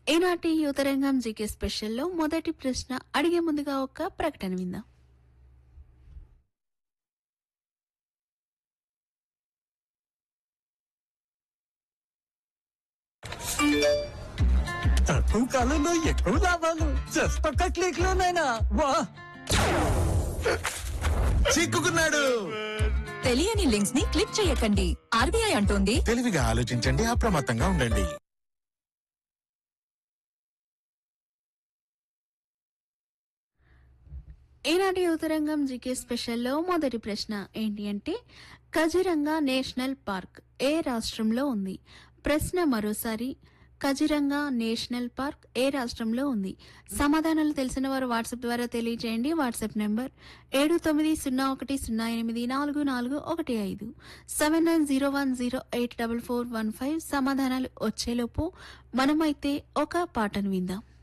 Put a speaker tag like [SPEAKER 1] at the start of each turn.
[SPEAKER 1] ఈనాటి యువతరంగం జీకే స్పెషల్లో మొదటి ప్రశ్న అడిగే ముందుగా ఒక ప్రకటన విందాం
[SPEAKER 2] తక్కువ కాలంలో ఎక్కువ లాభాలు జస్ట్ ఒక్క క్లిక్ లోనైనా వా
[SPEAKER 3] చిక్కుకున్నాడు
[SPEAKER 4] తెలియని లింక్స్ ని క్లిక్ చేయకండి ఆర్బీఐ అంటోంది
[SPEAKER 3] తెలివిగా ఆలోచించండి అప్రమత్తంగా ఉండండి
[SPEAKER 1] ఈనాటి యువతరంగం జీకే స్పెషల్లో మొదటి ప్రశ్న ఏంటి అంటే కజిరంగా నేషనల్ పార్క్ ఏ రాష్ట్రంలో ఉంది ప్రశ్న మరోసారి కజిరంగా నేషనల్ పార్క్ ఏ రాష్ట్రంలో ఉంది సమాధానాలు తెలిసిన వారు వాట్సాప్ ద్వారా తెలియజేయండి వాట్సాప్ నెంబర్ ఏడు తొమ్మిది సున్నా ఒకటి సున్నా ఎనిమిది నాలుగు నాలుగు ఒకటి ఐదు seven nine zero one zero eight double four one five సమాధానాలు వచ్చేలోపు మనమైతే ఒక పాటను విందాం